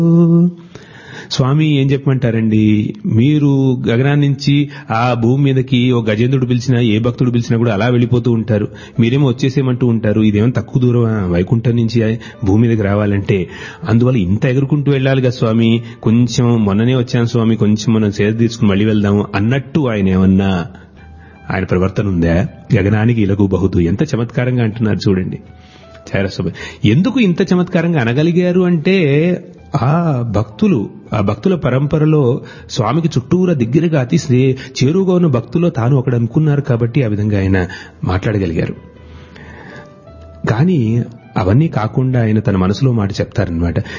స్వామి ఏం చెప్పమంటారండి మీరు గగనాన్ని నుంచి ఆ భూమి మీదకి ఓ గజేంద్రుడు పిలిచినా ఏ భక్తుడు పిలిచినా కూడా అలా వెళ్ళిపోతూ ఉంటారు మీరేమో వచ్చేసేమంటూ ఉంటారు ఇదేమో తక్కువ దూరం వైకుంఠం నుంచి భూమి మీదకి రావాలంటే అందువల్ల ఇంత ఎగురుకుంటూ వెళ్ళాలి కదా స్వామి కొంచెం మొన్ననే వచ్చాను స్వామి కొంచెం మనం సేద తీసుకుని మళ్ళీ వెళ్దాము అన్నట్టు ఆయన ఏమన్నా ఆయన ప్రవర్తన ఉందా గగనానికి ఇలగు బహుతు ఎంత చమత్కారంగా అంటున్నారు చూడండి చారస్వామి ఎందుకు ఇంత చమత్కారంగా అనగలిగారు అంటే ఆ భక్తులు ఆ భక్తుల పరంపరలో స్వామికి చుట్టూరా దగ్గరగా అతి చేరువుగా ఉన్న భక్తుల్లో తాను ఒకడు అనుకున్నారు కాబట్టి ఆ విధంగా ఆయన మాట్లాడగలిగారు కానీ అవన్నీ కాకుండా ఆయన తన మనసులో మాట చెప్తారనమాట